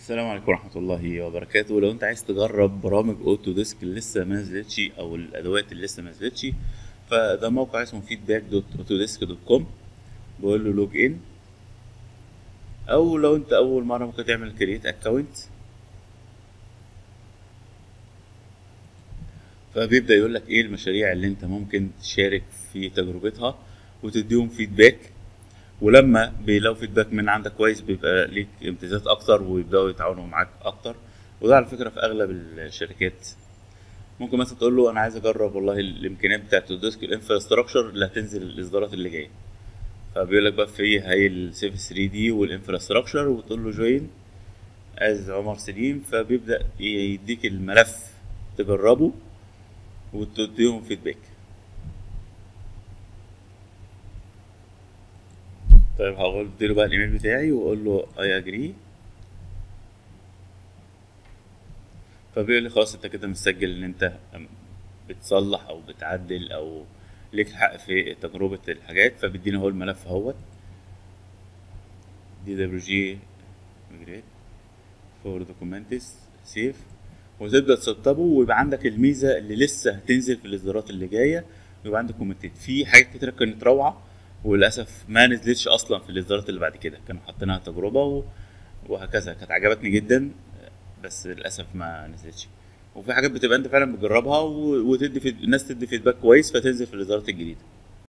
السلام عليكم ورحمة الله وبركاته لو انت عايز تجرب برامج اوتو ديسك اللي لسه ما نزلتش او الادوات اللي لسه ما نزلتش فده موقع اسمه feedback دوت اوتوديسك دوت كوم بقول له لوج ان او لو انت اول مرة ممكن تعمل كريت اكونت فبيبدأ يقول لك ايه المشاريع اللي انت ممكن تشارك في تجربتها وتديهم فيدباك ولما بيلاقوا فيدباك من عندك كويس بيبقى ليك امتيازات اكتر ويبداوا يتعاونوا معاك اكتر وده على فكره في اغلب الشركات ممكن مثلا تقول له انا عايز اجرب والله الامكانيات بتاعت الديسك الانفراستراكشر اللي هتنزل الاصدارات اللي جايه فبيقول لك بقى في هي السيف 3 دي والانفراستراكشر وتقول له جوين از عمر سليم فبيبدا يديك الملف تجربه وتديهم فيدباك طيب هقول له بقى الايميل بتاعي واقول له اي اجري فبيقول لي خلاص انت كده مسجل ان انت بتصلح او بتعدل او ليك حق في تجربة الحاجات فبيديني هو الملف اهوت دي دبليو جي ميجريت فور دوكيومنتس سيف وتبدا تسطبه ويبقى عندك الميزه اللي لسه هتنزل في الاصدارات اللي جايه ويبقى عندك كومنتات في حاجات كتير كانت روعه وللاسف ما نزلتش اصلا في الاصدارات اللي بعد كده كانوا حاطينها تجربه و... وهكذا كانت عجبتني جدا بس للاسف ما نزلتش وفي حاجات بتبقى انت فعلا بتجربها و... وتدي في... الناس تدي فيدباك كويس فتنزل في الاصدارات الجديده